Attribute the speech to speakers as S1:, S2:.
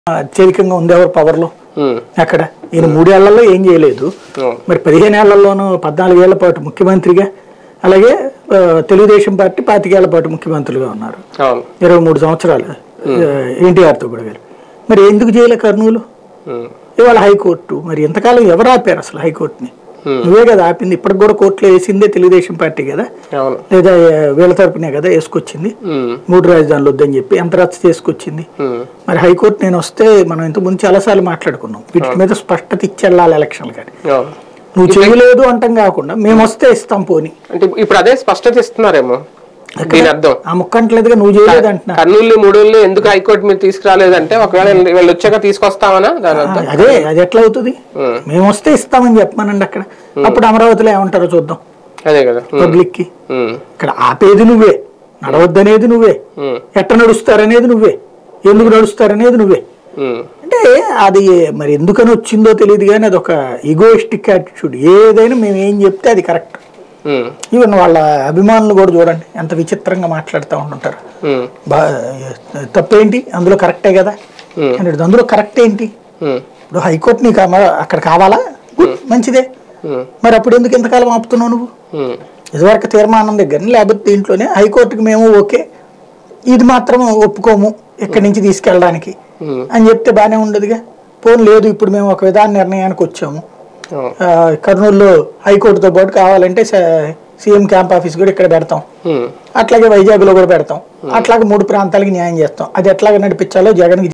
S1: అత్యధికంగా ఉంది ఎవరు పవర్లో
S2: ఉమ్,
S1: అక్కడ ఈయన మూడేళ్లలో ఏం చేయలేదు
S2: అవును.
S1: మరి పదిహేను ఏళ్లలోనూ పద్నాలుగేళ్ల పాటు ముఖ్యమంత్రిగా అలాగే ఆ, తెలుగుదేశం పార్టీ పాతికేళ్ల పాటు ముఖ్యమంత్రులుగా ఉన్నారు
S2: అవును
S1: ఇరవై మూడు సంవత్సరాలు ఎన్టీఆర్తో కూడా గారు మరి ఎందుకు చేయలే కర్నూలు
S2: ఉమ్,
S1: ఇవాళ హైకోర్టు మరి ఎంతకాలం ఎవరు ఆపారు అసలు హైకోర్టుని నువ్వే కదా ఆపింది ఇప్పటికి కూడా కోర్టులో వేసిందే తెలుగుదేశం పార్టీ కదా
S2: అవును
S1: లేదా ఆ, వీళ్ళ తరపునే కదా వేసుకొచ్చింది
S2: ఉమ్,
S1: మూడు రాజధానులు వద్దని చెప్పి ఎంత రచ్చ చేసుకొచ్చింది
S2: ఉమ్,
S1: మరి హైకోర్టు నేను వస్తే మనం ఇంతకుముందు చాలాసార్లు మాట్లాడుకున్నాం వీటి మీద స్పష్టత ఇచ్చెళ్ళాలి ఎలక్షన్లు కానీ
S2: అవును
S1: నువ్వు చేయలేదు అంటాం కాకుండా మేము వస్తే ఇస్తాం పోని
S2: అంటే ఇప్పుడు అదే స్పష్టత ఇస్తున్నారేమో దీని అర్థం
S1: ఆ ముక్క అంటలేదుగా నువ్వు చేయలేదు అంటున్నా
S2: కర్నూలు మూడోళ్ళు ఎందుకు హైకోర్టు మీరు తీసుకురాలేదంటే ఒకవేళ వీళ్ళు వచ్చాక తీసుకొస్తామనా దాని అర్థం
S1: అదే అది ఎట్లా అవుతుంది
S2: ఉమ్,
S1: మేము వస్తే ఇస్తామని చెప్పమనండి అక్కడ అప్పుడు అమరావతిలో ఏమంటారో చూద్దాం
S2: అదే కదా ఉమ్,
S1: పబ్లిక్ కి
S2: ఉమ్,
S1: ఇక్కడ ఆపేది నువ్వే నడవద్దనేది నువ్వే
S2: ఉమ్,
S1: ఎట్ట నడుస్తారనేది నువ్వే ఎందుకు నడుస్తారనేది నువ్వే
S2: ఉమ్,
S1: అంటే అది మరి ఎందుకని వచ్చిందో తెలియదు కానీ అది ఒక ఈగోయిస్టిక్ యాటిట్యూడ్ ఏదైనా మేము ఏం చెప్తే అది కరెక్ట్
S2: ఉమ్,
S1: ఈవెన్ వాళ్ళ అభిమానులు కూడా చూడండి ఎంత విచిత్రంగా మాట్లాడుతూ ఉంటుంటారు
S2: ఉమ్,
S1: బా తప్పేంటి అందులో కరెక్టే కదా
S2: Hmm.
S1: అంటే అందులో కరెక్ట్ ఏంటి
S2: ఉమ్,
S1: ఇప్పుడు హైకోర్టు నీకు అమ- అక్కడ కావాలా గుడ్ మంచిదే
S2: ఉమ్,
S1: మరి అప్పుడు ఎందుకు ఇంతకాలం ఆపుతున్నావు నువ్వు
S2: ఉమ్,
S1: ఇదివరకు తీర్మానం దగ్గర లేకపోతే దీంట్లోనే హైకోర్టుకి మేము ఓకే ఇది మాత్రం ఒప్పుకోము ఇక్కడి నుంచి తీసుకెళ్ళడానికి
S2: ఉమ్,
S1: అని చెప్తే బాగానే ఉండదుగా పోనీ లేదు ఇప్పుడు మేము ఒక విధాన నిర్ణయానికి వచ్చాము
S2: అవును.
S1: ఆ, కర్నూలులో హైకోర్టుతో పాటు కావాలంటే సీఎం క్యాంప్ ఆఫీస్ కూడా ఇక్కడ పెడతాం
S2: ఉమ్.
S1: అట్లాగే వైజాగ్లో కూడా పెడతాం అట్లాగే మూడు ప్రాంతాలకి న్యాయం చేస్తాం అది ఎట్లాగ నడిపించాలో జగన్కి